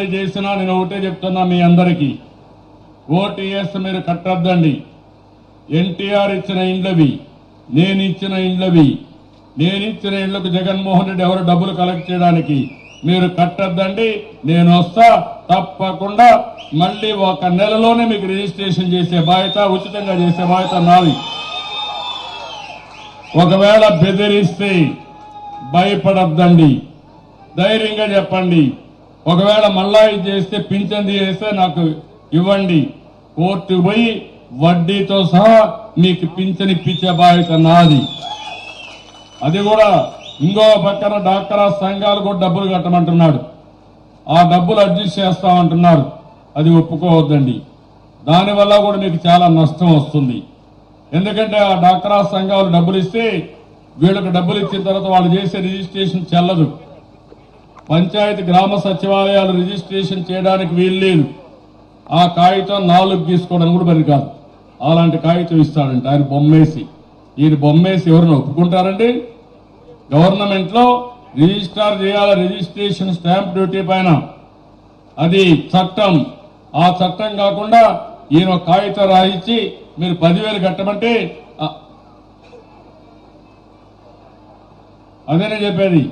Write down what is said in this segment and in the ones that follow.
ఎవరు చేసినా నేను ఒకటే చెప్తున్నా మీ అందరికీ ఓటీఎస్ మీరు కట్టద్దండి ఎన్టీఆర్ ఇచ్చిన ఇండ్లవి నేను ఇచ్చిన ఇండ్లవి నేను ఇచ్చిన ఇండ్లకు జగన్మోహన్ రెడ్డి ఎవరు డబ్బులు కలెక్ట్ చేయడానికి మీరు కట్టద్దండి నేను వస్తా తప్పకుండా మళ్ళీ ఒక నెలలోనే మీకు రిజిస్ట్రేషన్ చేసే బాధ్యత ఉచితంగా చేసే బాధ్యత నాది ఒకవేళ బెదిరిస్తే భయపడద్దండి ధైర్యంగా చెప్పండి ఒకవేళ మళ్ళా ఇది చేస్తే పింఛన్ చేస్తే నాకు ఇవ్వండి కోర్టు పోయి వడ్డీతో సహా మీకు పింఛన్ ఇప్పించే బాధ్యత నాది అది కూడా ఇంకో పక్కన డాక్టర్ సంఘాలు కూడా డబ్బులు కట్టమంటున్నాడు ఆ డబ్బులు అడ్జస్ట్ చేస్తామంటున్నారు అది ఒప్పుకోవద్దండి దానివల్ల కూడా మీకు చాలా నష్టం వస్తుంది ఎందుకంటే ఆ డాక్టరా సంఘాలు డబ్బులు ఇస్తే వీళ్ళకి డబ్బులు ఇచ్చిన తర్వాత వాళ్ళు చేసే రిజిస్ట్రేషన్ చెల్లదు పంచాయతీ గ్రామ సచివాలయాలు రిజిస్ట్రేషన్ చేయడానికి వీల్లేదు ఆ కాగితం నాలుగు తీసుకోవడానికి కూడా పని కాదు అలాంటి కాగితం ఇస్తాడంట ఆయన బొమ్మేసి ఈయన బొమ్మేసి ఎవరిని ఒప్పుకుంటారండి గవర్నమెంట్ లో రిజిస్ట్రార్ చేయాలి రిజిస్ట్రేషన్ స్టాంప్ డ్యూటీ పైన అది చట్టం ఆ చట్టం కాకుండా ఈయన ఒక కాగితం రాయించి మీరు పదివేలు కట్టమంటే ఆ- అదేనే చెప్పేది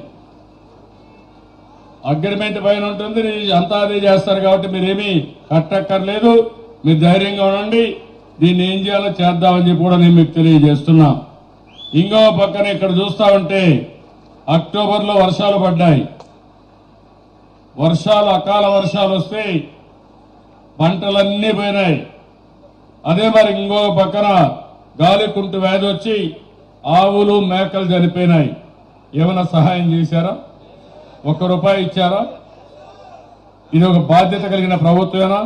అగ్రిమెంట్ పైన ఉంటుంది రిజి- అంతా అదే చేస్తారు కాబట్టి మీరేమీ కట్టక్కర్లేదు మీరు ధైర్యంగా ఉండండి దీన్ని ఏం చేయాలో చేద్దామని చెప్పి కూడా నేను మీకు తెలియజేస్తున్నా ఇంకో పక్కన ఇక్కడ చూస్తా ఉంటే అక్టోబర్ లో వర్షాలు పడ్డాయి వర్షాలు అకాల వర్షాలు వస్తే పంటలన్నీ పోయినాయి అదే మరి ఇంకో పక్కన గాలికుంటు వ్యాధి వచ్చి ఆవులు మేకలు చనిపోయినాయి ఏమైనా సహాయం చేశారా ఒక్క రూపాయి ఇచ్చారా ఇది ఒక బాధ్యత కలిగిన ప్రభుత్వమేనా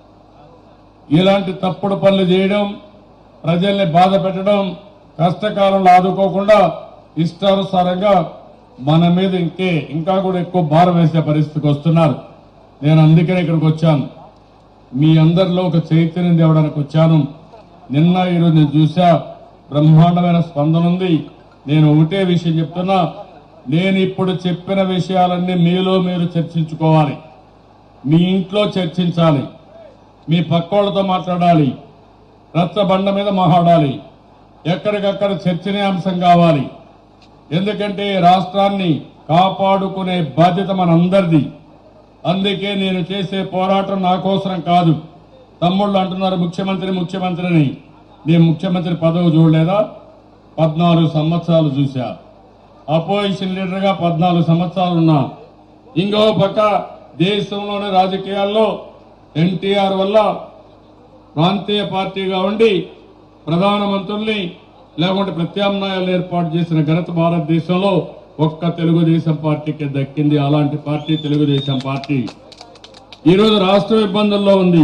ఇలాంటి తప్పుడు పనులు చేయడం ప్రజల్ని బాధ పెట్టడం కష్టకాలంలో ఆదుకోకుండా ఇష్టానుసారంగా మన మీద ఇంకే ఇంకా కూడా ఎక్కువ భారం వేసే పరిస్థితికి వస్తున్నారు నేను అందుకనే ఇక్కడికి వచ్చాను మీ అందరిలో ఒక చైతన్యం తేవడానికి వచ్చాను నిన్న ఈరోజు నేను చూసా బ్రహ్మాండమైన స్పందన ఉంది నేను ఒకటే విషయం చెప్తున్నా నేను ఇప్పుడు చెప్పిన విషయాలన్నీ మీలో మీరు చర్చించుకోవాలి మీ ఇంట్లో చర్చించాలి మీ పక్కోళ్ళతో మాట్లాడాలి రచ్చబండ మీద మాట్లాడాలి ఎక్కడికక్కడ చర్చనీయాంశం కావాలి ఎందుకంటే రాష్ట్రాన్ని కాపాడుకునే బాధ్యత మనందరిది అందుకే నేను చేసే పోరాటం నా కోసరం కాదు తమ్ముళ్ళు అంటున్నారు ముఖ్యమంత్రి ముఖ్యమంత్రి అని నేను ముఖ్యమంత్రి పదవి చూడలేదా పద్నాలుగు సంవత్సరాలు చూశా అపోజిషన్ లీడర్ గా పద్నాలుగు సంవత్సరాలు ఉన్నా ఇంకో పక్క దేశంలోని రాజకీయాల్లో ఎన్టీఆర్ వల్ల ప్రాంతీయ పార్టీగా ఉండి ప్రధానమంత్రుల్ని లేకుంటే ప్రత్యామ్నాయాలు ఏర్పాటు చేసిన ఘనత భారతదేశంలో ఒక్క తెలుగుదేశం పార్టీకి దక్కింది అలాంటి పార్టీ తెలుగుదేశం పార్టీ ఈరోజు రాష్ట్రం ఇబ్బందుల్లో ఉంది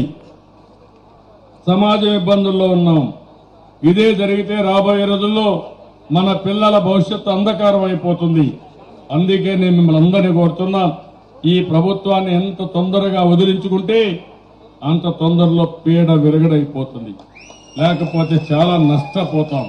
సమాజం ఇబ్బందుల్లో ఉన్నాం ఇదే జరిగితే రాబోయే రోజుల్లో మన పిల్లల భవిష్యత్తు అంధకారం అయిపోతుంది అందుకే నేను మిమ్మల్ని అందరినీ కోరుతున్నా ఈ ప్రభుత్వాన్ని ఎంత తొందరగా వదిలించుకుంటే అంత తొందరలో పీడ విరగడైపోతుంది లేకపోతే చాలా నష్టపోతాం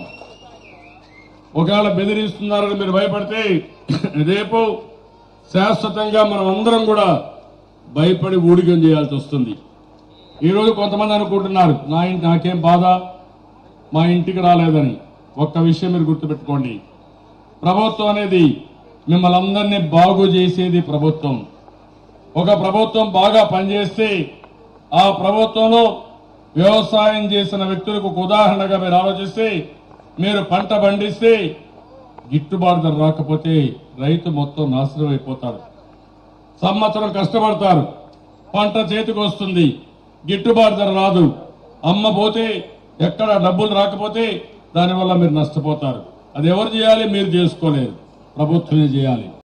ఒకవేళ బెదిరిస్తున్నారని మీరు భయపడితే రేపు శాశ్వతంగా మనం అందరం కూడా భయపడి ఊడిగం చేయాల్సి వస్తుంది ఈరోజు కొంతమంది అనుకుంటున్నారు నా ఇంటి నాకేం బాధ మా ఇంటికి రాలేదని ఒక్క విషయం మీరు గుర్తుపెట్టుకోండి ప్రభుత్వం అనేది మిమ్మల్ని అందరినీ బాగు చేసేది ప్రభుత్వం ఒక ప్రభుత్వం బాగా పనిచేస్తే ఆ ప్రభుత్వంలో వ్యవసాయం చేసిన వ్యక్తులకు ఒక ఉదాహరణగా మీరు ఆలోచిస్తే మీరు పంట పండిస్తే గిట్టుబాటు ధర రాకపోతే రైతు మొత్తం నాశనం అయిపోతాడు సంవత్సరం కష్టపడతారు పంట చేతికి వస్తుంది గిట్టుబాటు ధర రాదు అమ్మ పోతే ఎక్కడ డబ్బులు రాకపోతే దానివల్ల మీరు నష్టపోతారు అది ఎవరు చేయాలి మీరు చేసుకోలేరు ప్రభుత్వమే చేయాలి